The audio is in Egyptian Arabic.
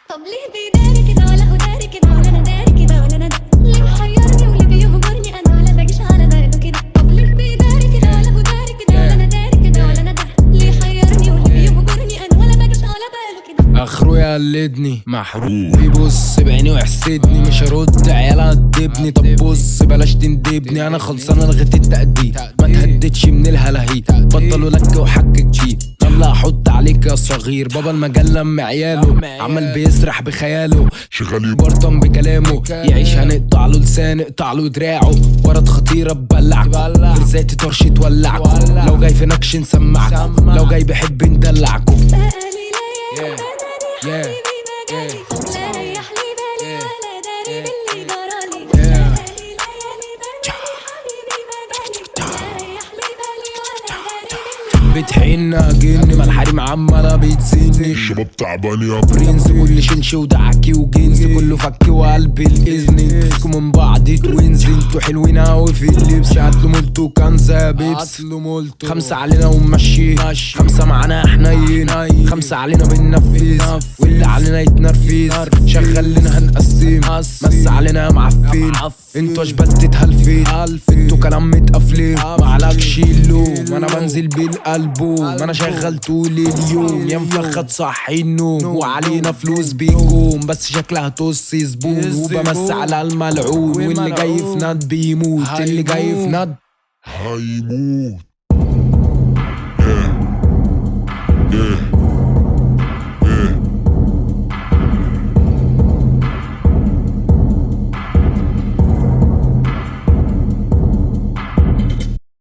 طب ليه بيداري كده ولا هو داري كده ولا انا داري كده ولا انا ده ليه محيرني وليه بيهجرني انا ولا باجيش على باله كده طب ليه بيداري كده ولا هو داري كده ولا انا داري كده ولا انا ده ليه حيرني وليه بيهجرني انا ولا باجيش على باله كده اخره يقلدني محروق بيبص بعيني ويحسدني مش هرد عيال هتدبني طب بص بلاش تندبني انا خلصان لغيت التأديب ما تهددش من الهلاهيت بطلوا لك وحكك جيب يلا احط عليك يا صغير بابا المجال لما عياله عمال بيسرح بخياله شغال برطم بكلامه يعيش هنقطع له لسان نقطع له دراعه ورد خطيره تبلعكوا فرزاتي طرش تولعكوا لو جاي في نكش نسمعكوا لو جاي بحب ندلعكوا بقالي ليالي Yeah. وداني Yeah. حبيبي مجالي Yeah. لا ريح لي بالي Yeah. ولا داري باللي جرالي Yeah. بقالي ليالي بداني حبيبي مجالي لا ريح لي بالي ولا داري باللي بتحن جن ما الحريم عمالة بتزني الشباب تعبان يا برنس كل شنش ودعكي وجنس كله فك وقلب الاذن نفسكم من بعض توينز انتوا حلوين اوي في اللبس هاتلوا مولتو كنزة بيبس خمسة علينا ومشي خمسة معانا حنين خمسة علينا بننفذ واللي علينا يتنرفز شغل لنا هنقسم مس علينا يا معفن انتوا اشبال تتهلفين انتوا كلام متقفلين معلكش اللوم انا بنزل بالالبوم انا شغال طول اليوم يا مفخد صحي النوم وعلينا فلوس بيجوم بس شكلها توس زبون وبمس على الملعون واللي جاي في ند بيموت اللي جاي في ند هيموت